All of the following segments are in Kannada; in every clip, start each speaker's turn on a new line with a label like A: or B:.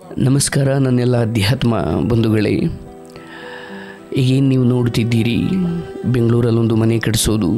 A: ನಮಸ್ಕಾರ ನನ್ನೆಲ್ಲ ಅಧ್ಯಾತ್ಮ ಬಂಧುಗಳೇ ಈಗೇನು ನೀವು ನೋಡ್ತಿದ್ದೀರಿ ಬೆಂಗಳೂರಲ್ಲೊಂದು ಮನೆ ಕಟ್ಟಿಸೋದು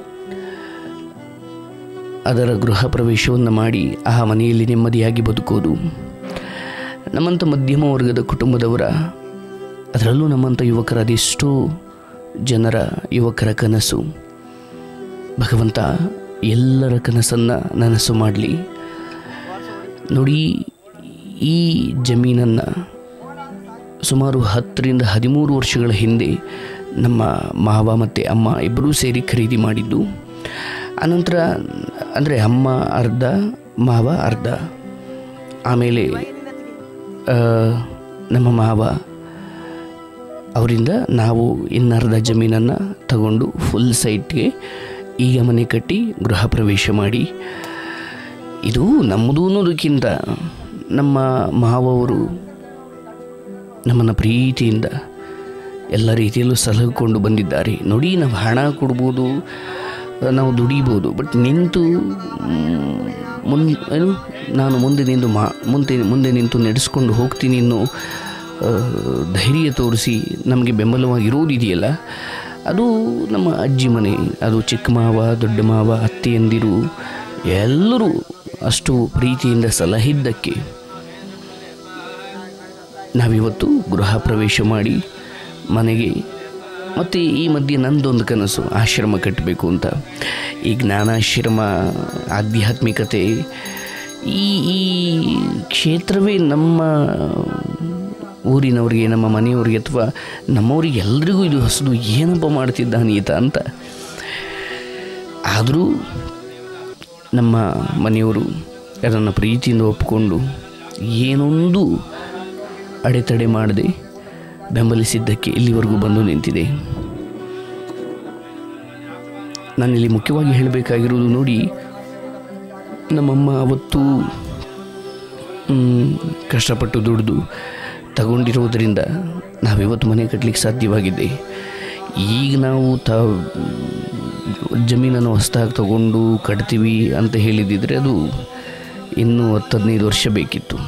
A: ಅದರ ಗೃಹ ಪ್ರವೇಶವನ್ನು ಮಾಡಿ ಆ ಮನೆಯಲ್ಲಿ ನೆಮ್ಮದಿಯಾಗಿ ಬದುಕೋದು ನಮ್ಮಂಥ ಮಧ್ಯಮ ವರ್ಗದ ಕುಟುಂಬದವರ ಅದರಲ್ಲೂ ನಮ್ಮಂಥ ಯುವಕರ ಅದೆಷ್ಟೋ ಜನರ ಯುವಕರ ಕನಸು ಭಗವಂತ ಎಲ್ಲರ ಕನಸನ್ನು ನನಸು ಮಾಡಲಿ ನೋಡಿ ಈ ಜಮೀನನ್ನು ಸುಮಾರು ಹತ್ತರಿಂದ ಹದಿಮೂರು ವರ್ಷಗಳ ಹಿಂದೆ ನಮ್ಮ ಮಾವ ಮತ್ತು ಅಮ್ಮ ಇಬ್ಬರೂ ಸೇರಿ ಖರೀದಿ ಮಾಡಿದ್ದು ಅನಂತರ ಅಂದರೆ ಅಮ್ಮ ಅರ್ಧ ಮಾವ ಅರ್ಧ ಆಮೇಲೆ ಆ, ನಮ್ಮ ಮಾವ ಅವರಿಂದ ನಾವು ಇನ್ನರ್ಧ ಜಮೀನನ್ನು ತಗೊಂಡು ಫುಲ್ ಸೈಟ್ಗೆ ಈಗ ಮನೆ ಕಟ್ಟಿ ಗೃಹ ಪ್ರವೇಶ ಮಾಡಿ ಇದು ನಮ್ಮದು ಅನ್ನೋದಕ್ಕಿಂತ ನಮ್ಮ ಮಾವವರು ನಮ್ಮನ್ನು ಪ್ರೀತಿಯಿಂದ ಎಲ್ಲ ರೀತಿಯಲ್ಲೂ ಸಲಹಿಕೊಂಡು ಬಂದಿದ್ದಾರೆ ನೋಡಿ ನಾವು ಹಣ ಕೊಡ್ಬೋದು ನಾವು ದುಡಿಬೋದು ಬಟ್ ನಿಂತು ಮುಂದೆ ಏನು ನಾನು ಮುಂದೆ ನಿಂತು ಮಾ ಮುಂದೆ ಮುಂದೆ ನಿಂತು ನಡೆಸ್ಕೊಂಡು ಹೋಗ್ತೀನಿ ಅನ್ನೋ ಆ, ಧೈರ್ಯ ತೋರಿಸಿ ನಮಗೆ ಬೆಂಬಲವಾಗಿರೋದಿದೆಯಲ್ಲ ಅದು ನಮ್ಮ ಅಜ್ಜಿ ಮನೆ ಅದು ಚಿಕ್ಕ ಮಾವ ದೊಡ್ಡ ಮಾವ ಅತ್ತೆಯಂದಿರು ಎಲ್ಲರೂ ಅಷ್ಟು ಪ್ರೀತಿಯಿಂದ ಸಲಹಿದ್ದಕ್ಕೆ ನಾವಿವತ್ತು ಗೃಹ ಪ್ರವೇಶ ಮಾಡಿ ಮನೆಗೆ ಮತ್ತು ಈ ಮಧ್ಯೆ ನಂದೊಂದು ಕನಸು ಆಶ್ರಮ ಕಟ್ಟಬೇಕು ಅಂತ ಈ ಜ್ಞಾನಾಶ್ರಮ ಆಧ್ಯಾತ್ಮಿಕತೆ ಈ ಈ ಕ್ಷೇತ್ರವೇ ನಮ್ಮ ಊರಿನವರಿಗೆ ನಮ್ಮ ಮನೆಯವರಿಗೆ ಅಥವಾ ನಮ್ಮವರಿಗೆ ಎಲ್ರಿಗೂ ಇದು ಹೊಸದು ಏನಪ್ಪ ಮಾಡ್ತಿದ್ದಾನೆ ಈತ ಅಂತ ಆದರೂ ನಮ್ಮ ಮನೆಯವರು ಅದನ್ನು ಪ್ರೀತಿಯಿಂದ ಒಪ್ಪಿಕೊಂಡು ಏನೊಂದು ಅಡೆತಡೆ ಮಾಡದೆ ಬೆಂಬಲಿಸಿದ್ದಕ್ಕೆ ಇಲ್ಲಿವರೆಗೂ ಬಂದು ನಿಂತಿದೆ ನಾನಿಲ್ಲಿ ಮುಖ್ಯವಾಗಿ ಹೇಳಬೇಕಾಗಿರುವುದು ನೋಡಿ ನಮ್ಮಮ್ಮ ಅವತ್ತು ಮ್, ಕಷ್ಟಪಟ್ಟು ದುಡಿದು ತಗೊಂಡಿರೋದರಿಂದ ನಾವಿವತ್ತು ಮನೆ ಕಟ್ಟಲಿಕ್ಕೆ ಸಾಧ್ಯವಾಗಿದೆ ಈಗ ನಾವು ತ ಜಮೀನನ್ನು ಹೊಸದಾಗಿ ತಗೊಂಡು ಕಟ್ತೀವಿ ಅಂತ ಹೇಳಿದ್ದಿದ್ರೆ ಅದು ಇನ್ನೂ ಹತ್ತು ಹದಿನೈದು ವರ್ಷ ಬೇಕಿತ್ತು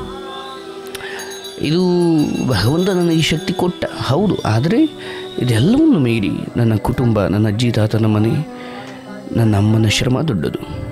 A: ಇದು ಭಗವಂತ ನನಗೆ ಈ ಶಕ್ತಿ ಕೊಟ್ಟ ಹೌದು ಆದರೆ ಇದೆಲ್ಲವನ್ನು ಮೀರಿ ನನ್ನ ಕುಟುಂಬ ನನ್ನ ಅಜ್ಜಿ ತಾತನ ಮನೆ ನನ್ನ ಅಮ್ಮನ ಶ್ರಮ ದೊಡ್ಡದು